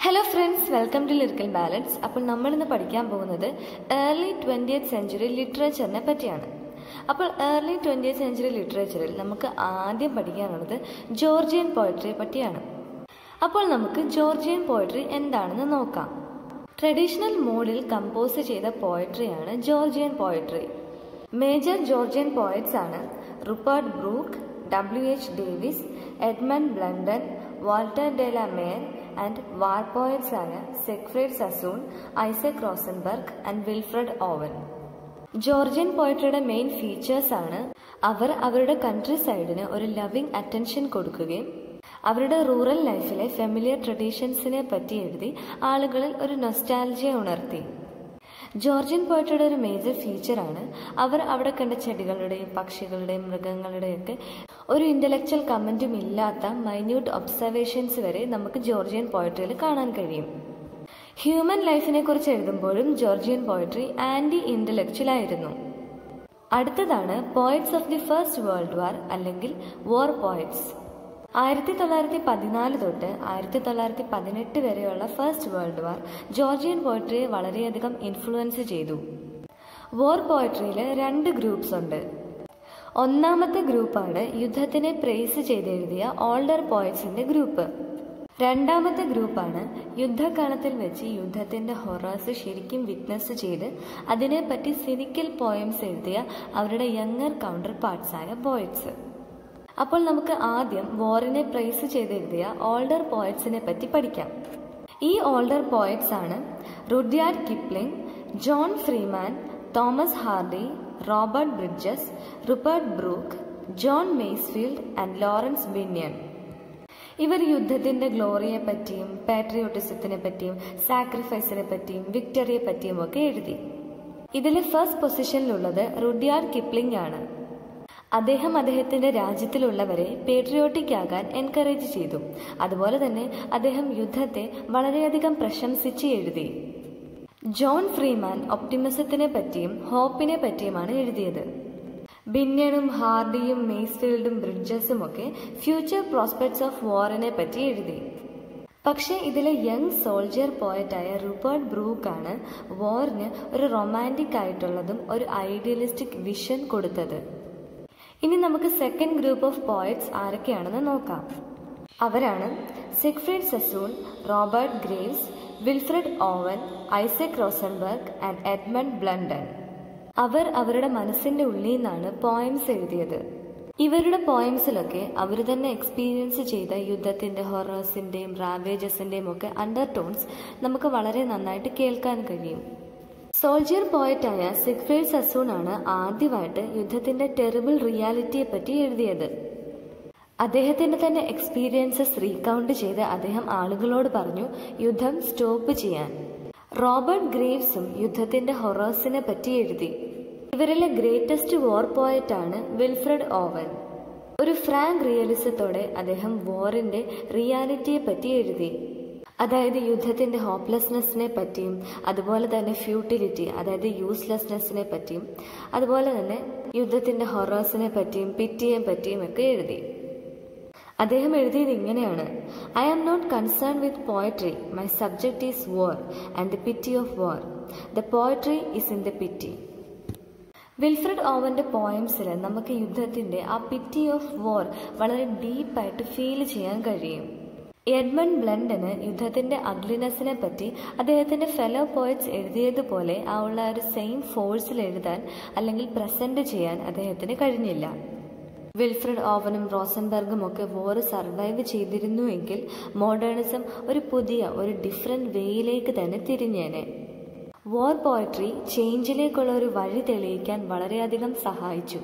hello friends welcome to lyrical balance അപ്പോൾ നമ്മളിന്ന് പഠിക്കാൻ പോകുന്നത് ഏർലി ട്വൻറ്റിയത്ത് സെഞ്ചുറി ലിറ്ററേച്ചറിനെ പറ്റിയാണ് അപ്പോൾ ഏർലി ട്വൻറ്റിയത്ത് സെഞ്ചുറി ലിറ്ററേച്ചറിൽ നമുക്ക് ആദ്യം പഠിക്കാനുള്ളത് ജോർജിയൻ പോയട്രിയെ പറ്റിയാണ് അപ്പോൾ നമുക്ക് ജോർജിയൻ പോയട്രി എന്താണെന്ന് നോക്കാം ട്രഡീഷണൽ മോഡിൽ കമ്പോസ് ചെയ്ത പോയട്രിയാണ് Georgian poetry major Georgian poets ആണ് Rupert Brooke W H Davies Edmund Blunden Walter de la Mare and war poets ആയ Siegfried Sassoon Isaac Rosenberg and Wilfred Owen Georgian പോയട്രിയുടെ മെയിൻ ഫീച്ചേഴ്സ് ആണ് അവർ അവരുടെ കൺട്രി സൈഡിന് ഒരു ലവിംഗ് അറ്റൻഷൻ കൊടുക്കുകയും അവരുടെ rural ലൈഫിലെ ഫെമിലിയർ ട്രഡീഷൻസിനെ പറ്റി എഴുതി ആളുകളിൽ ഒരു നൊസ്റ്റാലജിയ ഉണർത്തി ജോർജിയൻ പോയട്രിയുടെ ഒരു മേജർ ഫീച്ചറാണ് അവർ അവിടെ കണ്ട ചെടികളുടെയും പക്ഷികളുടെയും മൃഗങ്ങളുടെയൊക്കെ ഒരു ഇന്റലക്ച്വൽ കമന്റും ഇല്ലാത്ത മൈന്യൂട്ട് ഒബ്സർവേഷൻസ് വരെ നമുക്ക് ജോർജിയൻ പോയട്രിയിൽ കാണാൻ കഴിയും ഹ്യൂമൻ ലൈഫിനെ കുറിച്ച് എഴുതുമ്പോഴും ജോർജിയൻ പോയട്രി ആന്റി ഇന്റലക്ച്വൽ ആയിരുന്നു അടുത്തതാണ് poets of the first world war അല്ലെങ്കിൽ വാർ പോയറ്റ്സ് ആയിരത്തി തൊള്ളായിരത്തി പതിനാല് തൊട്ട് ആയിരത്തി തൊള്ളായിരത്തി പതിനെട്ട് വരെയുള്ള ഫസ്റ്റ് വേൾഡ് വാർ ജോർജിയൻ പോയട്രിയെ വളരെയധികം ഇൻഫ്ലുവൻസ് ചെയ്തു വാർ പോയട്രിയിൽ രണ്ട് ഗ്രൂപ്പ്സ് ഉണ്ട് ഒന്നാമത്തെ ഗ്രൂപ്പാണ് യുദ്ധത്തിനെ പ്രേസ് ചെയ്തെഴുതിയ ഓൾഡർ പോയറ്റ്സിന്റെ ഗ്രൂപ്പ് രണ്ടാമത്തെ ഗ്രൂപ്പാണ് യുദ്ധകാലത്തിൽ വെച്ച് യുദ്ധത്തിന്റെ ഹൊറേഴ്സ് ശരിക്കും വിറ്റ്നസ് ചെയ്ത് അതിനെപ്പറ്റി സിനിക്കൽ പോയംസ് എഴുതിയ അവരുടെ യങ്ങർ കൗണ്ടർ പാർട്സായ പോയറ്റ്സ് അപ്പോൾ നമുക്ക് ആദ്യം വോറിനെ പ്രൈസ് ചെയ്തെഴുതിയ ഓൾഡർ പോയറ്റ്സിനെ പറ്റി പഠിക്കാം ഈ ഓൾഡർ പോയറ്റ്സ് ആണ് Rudyard Kipling John Freeman Thomas Hardy Robert Bridges Rupert Brooke John Masefield and Laurence Binyon ഇവർ യുദ്ധത്തിന്റെ ഗ്ലോറിയെ പറ്റിയും പാട്രിയോട്ടിസത്തിനെ പറ്റിയും സാക്രിഫൈസിനെ പറ്റിയും വിക്ടറിയെ പറ്റിയും ഒക്കെ എഴുതി ഇതിൽ ഫസ്റ്റ് പൊസിഷനിലുള്ളത് റുഡ്യാർഡ് കിപ്ലിംഗ് ആണ് അദ്ദേഹം അദ്ദേഹത്തിന്റെ രാജ്യത്തിലുള്ളവരെ പേട്രിയോട്ടിക് ആകാൻ എൻകറേജ് ചെയ്തു അതുപോലെ തന്നെ അദ്ദേഹം യുദ്ധത്തെ വളരെയധികം പ്രശംസിച്ച് എഴുതി ജോൺ ഫ്രീമാൻ ഒപ്റ്റിമിസത്തിനെ പറ്റിയും ഹോപ്പിനെ പറ്റിയുമാണ് എഴുതിയത് ബിന്യണും ഹാർഡിയും മെയ്സ്ഫീൽഡും ബ്രിഡ്ജസും ഒക്കെ ഫ്യൂച്ചർ പ്രോസ്പെക്ട്സ് ഓഫ് വാറിനെ പറ്റി എഴുതി പക്ഷേ ഇതിലെ യങ് സോൾജിയർ പോയറ്റായ റൂപ്പർട്ട് ബ്രൂക്ക് ആണ് വാറിന് ഒരു റൊമാൻറ്റിക് ആയിട്ടുള്ളതും ഒരു ഐഡിയലിസ്റ്റിക് വിഷൻ കൊടുത്തത് ഇനി നമുക്ക് സെക്കൻഡ് ഗ്രൂപ്പ് ഓഫ് പോയറ്റ്സ് ആരൊക്കെയാണെന്ന് നോക്കാം അവരാണ് Siegfried Sassoon Robert Graves Wilfred Owen Isaac Rosenberg and Edmund Blunden അവർ അവരുടെ മനസ്സിന്റെ ഉള്ളിൽ നിന്നാണ് പോയംസ് എഴുതിയത് ഇവരുടെ പോയംസിലൊക്കെ അവർ തന്നെ എക്സ്പീരിയൻസ് ചെയ്ത യുദ്ധത്തിന്റെ ഹൊറേഴ്സിന്റെയും റാവേജസിന്റെയും ഒക്കെ അണ്ടർ ടോൺസ് നമുക്ക് വളരെ നന്നായിട്ട് കേൾക്കാൻ കഴിയും സോൾജിയർ പോയറ്റായ സിഗ്ഫ്രീഡ് സസൂൺ ആണ് ആദ്യമായിട്ട് യുദ്ധത്തിന്റെ ടെറിബിൾ റിയാലിറ്റിയെ പറ്റി എഴുതിയത് അദ്ദേഹത്തിന്റെ തന്നെ എക്സ്പീരിയൻസസ് റീകൗണ്ട് ചെയ്ത് അദ്ദേഹം ആളുകളോട് പറഞ്ഞു യുദ്ധം സ്റ്റോപ്പ് ചെയ്യാൻ റോബർട്ട് ഗ്രേവ്സും യുദ്ധത്തിന്റെ ഹൊറേഴ്സിനെ പറ്റി എഴുതി ഇവരിലെ ഗ്രേറ്റസ്റ്റ് വാർ പോയറ്റ് ആണ് വിൽഫ്രഡ് ഓവൻ ഒരു ഫ്രാങ്ക് റിയലിസത്തോടെ അദ്ദേഹം വാറിന്റെ റിയാലിറ്റിയെ പറ്റി എഴുതി അതായത് യുദ്ധത്തിന്റെ ഹോപ്പ്ലെസ്നെസ്സിനെ പറ്റിയും അതുപോലെ തന്നെ ഫ്യൂട്ടിലിറ്റി അതായത് യൂസ്ലെസ്നെസ്സിനെ പറ്റിയും അതുപോലെ തന്നെ യുദ്ധത്തിന്റെ ഹൊറേഴ്സിനെ പറ്റിയും പിറ്റിയെ പറ്റിയും ഒക്കെ എഴുതി അദ്ദേഹം എഴുതിയത് ഇങ്ങനെയാണ് I am not concern with poetry my subject is war and the pity of war the poetry is in the pity Wilfred ഓവന്റെ പോയംസിൽ നമുക്ക് യുദ്ധത്തിന്റെ ആ പിറ്റി ഓഫ് വാർ വളരെ ഡീപ്പായിട്ട് ഫീൽ ചെയ്യാൻ കഴിയും എഡ്മണ്ട് ബ്ലണ്ടന് യുദ്ധത്തിന്റെ അഗ്ലിനെസ്സിനെ പറ്റി അദ്ദേഹത്തിന്റെ ഫെലോ പോയറ്റ്സ് എഴുതിയതുപോലെ ആ ഉള്ള ഒരു സെയിം ഫോഴ്സിൽ എഴുതാൻ അല്ലെങ്കിൽ പ്രസന്റ് ചെയ്യാൻ അദ്ദേഹത്തിന് കഴിഞ്ഞില്ല വിൽഫ്രഡ് ഓവനും റോസൻബർഗും ഒക്കെ വോർ സർവൈവ് ചെയ്തിരുന്നുവെങ്കിൽ മോഡേണിസം ഒരു പുതിയ ഒരു ഡിഫറെന്റ് വേയിലേക്ക് തന്നെ തിരിഞ്ഞേനെ വാർ പോയട്രി ചേഞ്ചിലേക്കുള്ള ഒരു വഴി തെളിയിക്കാൻ വളരെയധികം സഹായിച്ചു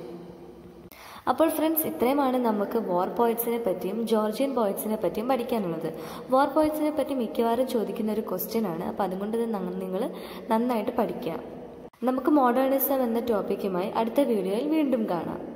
അപ്പോൾ ഫ്രണ്ട്സ് ഇത്രയുമാണ് നമുക്ക് വാർ പോയിറ്റ്സിനെ പറ്റിയും ജോർജിയൻ പോയിറ്റ്സിനെ പറ്റിയും പഠിക്കാനുള്ളത് വാർ പോയിറ്റ്സിനെ പറ്റി മിക്കവാറും ചോദിക്കുന്ന ഒരു ക്വസ്റ്റ്യൻ ആണ് അപ്പോൾ അതുകൊണ്ട് നിങ്ങൾ നന്നായിട്ട് പഠിക്കുക നമുക്ക് മോഡേണിസം എന്ന ടോപ്പിക്കുമായി അടുത്ത വീഡിയോയിൽ വീണ്ടും കാണാം